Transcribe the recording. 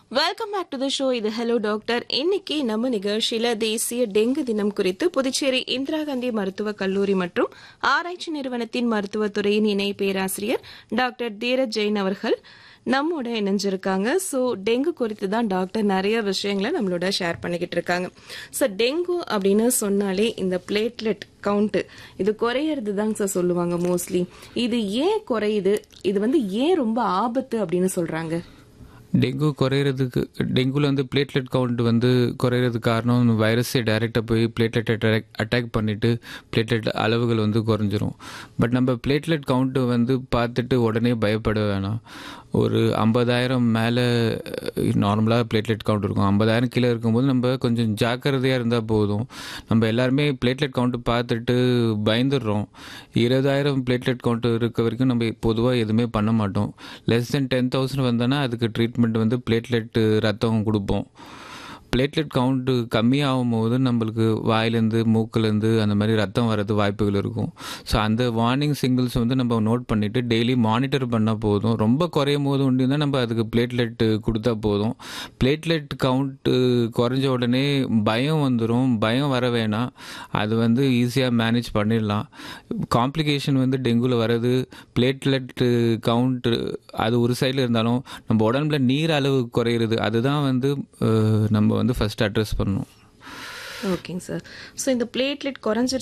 welcome back to the show இது hello doctor இன்னைக்கு நம்ம நிகழ்ச்சியில தேசிய டெங்கு தினம் குறித்து புதுச்சேரி இந்திரா காந்தி மருத்துவக் கல்லூரி மற்றும் ஆராய்ச்சி நிறுவனத்தின் மருத்துவத்துறையின் இணை பேராசிரியர் டாக்டர் தீரஜ் ஜெயின் அவர்கள் நம்மோட இணைஞ்சிருக்காங்க ஸோ டெங்கு குறித்து தான் டாக்டர் நிறைய விஷயங்களை நம்மளோட ஷேர் பண்ணிக்கிட்டு இருக்காங்க ஸோ டெங்கு அப்படின்னு சொன்னாலே இந்த பிளேட்லெட் கவுண்ட் இது குறையிறது தாங்க சார் சொல்லுவாங்க மோஸ்ட்லி இது ஏன் குறையுது இது வந்து ஏன் ரொம்ப ஆபத்து அப்படின்னு சொல்றாங்க டெங்கு குறையிறதுக்கு டெங்குல வந்து பிளேட்லெட் கவுண்ட் வந்து குறையிறதுக்கு காரணம் வைரஸே டைரெக்டாக போய் பிளேட்லெட் அட்டாக் அட்டாக் பண்ணிவிட்டு பிளேட்லெட் அளவுகள் வந்து குறைஞ்சிரும் பட் நம்ம பிளேட்லெட் கவுண்ட்டு வந்து பார்த்துட்டு உடனே பயப்பட வேணாம் ஒரு ஐம்பதாயிரம் மேலே நார்மலாக பிளேட்லெட் கவுண்ட் இருக்கும் ஐம்பதாயிரம் கீழே இருக்கும்போது நம்ம கொஞ்சம் ஜாக்கிரதையாக இருந்தால் போதும் நம்ம எல்லாருமே பிளேட்லெட் கவுண்ட்டு பார்த்துட்டு பயந்துடுறோம் இருபதாயிரம் பிளேட்லெட் கவுண்ட் இருக்க வரைக்கும் நம்ம பொதுவாக எதுவுமே பண்ண மாட்டோம் லெஸ் தென் டென் தௌசண்ட் வந்தோன்னா அதுக்கு ட்ரீட்மெண்ட் வந்து பிளேட்லெட் ரத்தம் கொடுப்போம் பிளேட்லெட் கவுண்ட்டு கம்மியாகும் போது நம்மளுக்கு வாயிலேருந்து மூக்குலேருந்து அந்த மாதிரி ரத்தம் வரது வாய்ப்புகள் இருக்கும் ஸோ அந்த வார்னிங் சிங்கிள்ஸ் வந்து நம்ம நோட் பண்ணிவிட்டு டெய்லி மானிட்டர் பண்ணால் போதும் ரொம்ப குறையும் போது ஒண்டி தான் நம்ம அதுக்கு பிளேட்லெட் கொடுத்தா போதும் பிளேட்லெட் கவுண்ட்டு குறைஞ்ச உடனே பயம் வந்துடும் பயம் வர வேணாம் அது வந்து ஈஸியாக மேனேஜ் பண்ணிடலாம் காம்ப்ளிகேஷன் வந்து டெங்குவில் வர்றது பிளேட்லெட் கவுண்ட்டு அது ஒரு சைடில் இருந்தாலும் நம்ம உடம்புல நீர் அளவு குறையிறது அதுதான் வந்து அஹ், நம்ம வந்து ஃபர்ஸ்ட் அட்ரஸ் பண்ணணும் ஓகேங்க சார் ஸோ இந்த பிளேட்லெட் குறைஞ்சிருச்சு